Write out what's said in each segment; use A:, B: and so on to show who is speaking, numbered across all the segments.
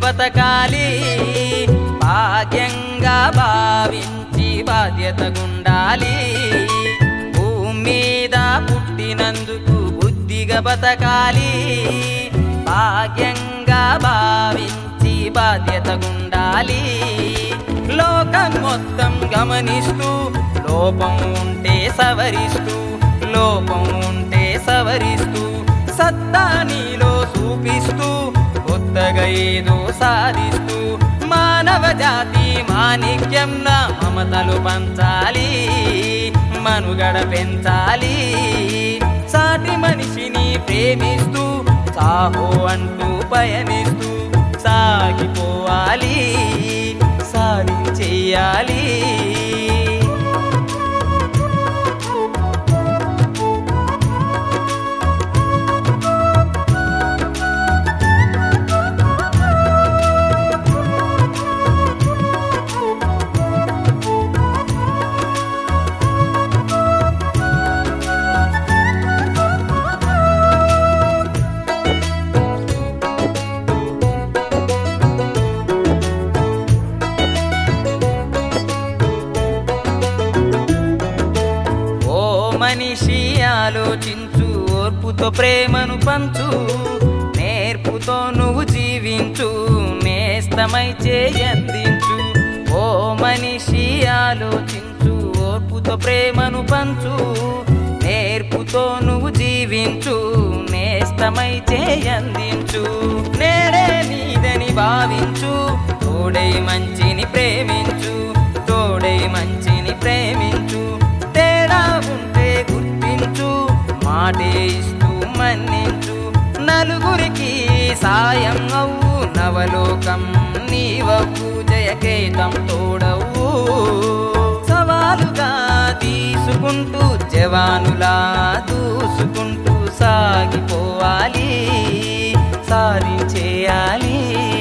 A: బతకాలి భాగ్యంగా భావించి బాధ్యతగుండాలి భూమి మీద పుట్టినందుకు బుద్ధిగా బతకాలి భాగ్యంగా భావించి బాధ్యతగుండాలి లోకం మొత్తం గమనిస్తూ లోపం ఉంటే సవరిస్తూ లోపం ఉంటే సవరిస్తూ సత్తా నీలో చూపిస్తూ కొత్తగా ఏదో సాధిస్తూ మానవ జాతి మాణిక్యం నా మమతలు పంచాలి మనుగడ పెంచాలి సాటి మనిషిని ప్రేమిస్తూ సాహో అంటూ పయనిస్తూ సాగిపోవాలి సాధి చెయ్యాలి ఓ మనిషి ఆలోచించు ఓర్పుతో ప్రేమను పంచు నేర్పుతో నువ్వు జీవించు నేస్తమై చేయందించు ఓ మనిషి ఆలోచించు ఓర్పుతో ప్రేమను పంచు నేర్పుతో నువ్వు జీవించు నేస్తమై చేయందించు నేడే నీదని భావించు తోడై మంచిని ప్రేమించు తోడై మంచిని ప్రేమించు తేడా ఉంటే గుర్తించు మాటే ఇస్తూ మన్నించు నలుగురికి సాయం అవ్వు నవలోకం నీవవ్వు జయకేతం తోడవు సవాలుగా తీసుకుంటూ జవానులా దూసుకుంటూ సాగిపోవాలి సాధించేయాలి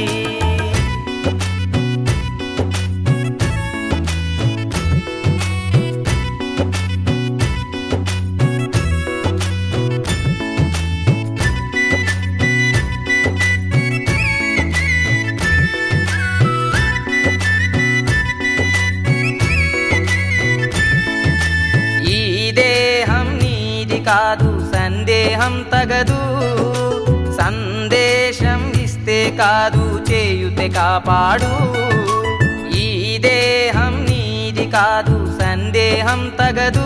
A: ఈ దేహం నీది కాదు సందేహం తగదు సందేశం ఇస్తే కాదు చేయుతే కాపాడు ఈ దేహం నీది కాదు సందేహం తగదు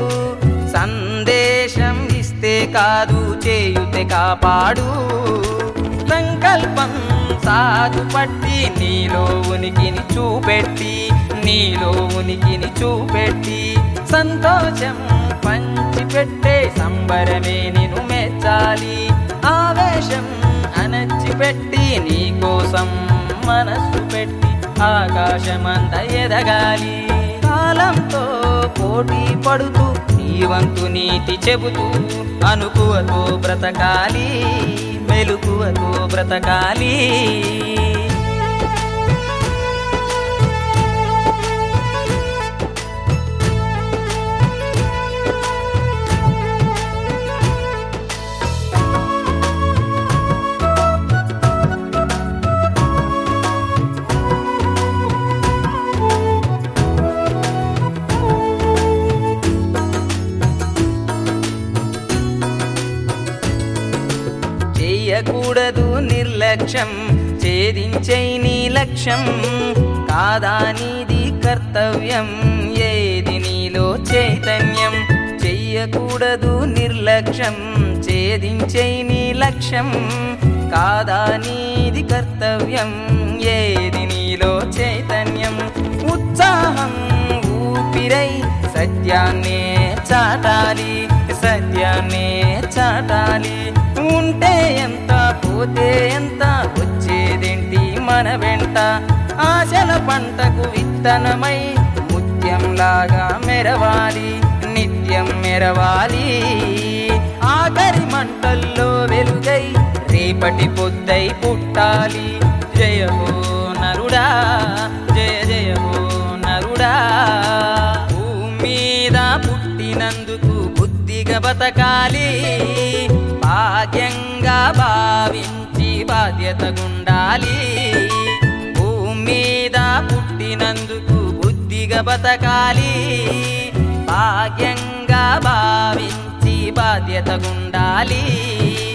A: సందేశం ఇస్తే కాదు చేయుతే కాపాడు సంకల్పం సాగు పట్టి నీలో ఉనికిని చూపెట్టి నీలో ఉనికిని చూపెట్టి సంతోషం పంచిపెట్టే సంబరమే నిన్ను మెచ్చాలి ఆవేశం అణచిపెట్టి నీ కోసం మనస్సు పెట్టి ఆకాశమంత ఎదగాలి కాలంతో పోటీ పడుతూ నీ వంతు నీతి చెబుతూ అనుకువతో బ్రతకాలి మెలుకువతో బ్రతకాలి చేయకూడదు నిర్లక్ష్యం ఛేదించై నీ లక్ష్యం కాదా నీది కర్తవ్యం ఏది నీలో చైతన్యం చెయ్యకూడదు నిర్లక్ష్యం ఛేదించై నీ లక్ష్యం కాదా నీది కర్తవ్యం ఏది నీలో చైతన్యం ఉత్సాహం ఊపిరై సత్యాన్నే చాటాలి సత్యాన్నే చాటాలి ఉంటే ఎంత పోతే ఎంత వచ్చేదేంటి మన వెంట ఆశల పంటకు విత్తనమై ముత్యంలాగా మెరవాలి నిత్యం మెరవాలి ఆఖరి మంటల్లో వెలుగై రేపటి పొద్దై పుట్టాలి జయహో నరుడా జయ జయహో నరుడా భూమి మీద పుట్టినందుకు బుద్ధిగా బతకాలి భాగ్యంగా భావించి బాధ్యత గుండాలి భూమి మీద పుట్టినందుకు బుద్ధిగా బతకాలి భాగ్యంగా భావించి బాధ్యత గుండాలి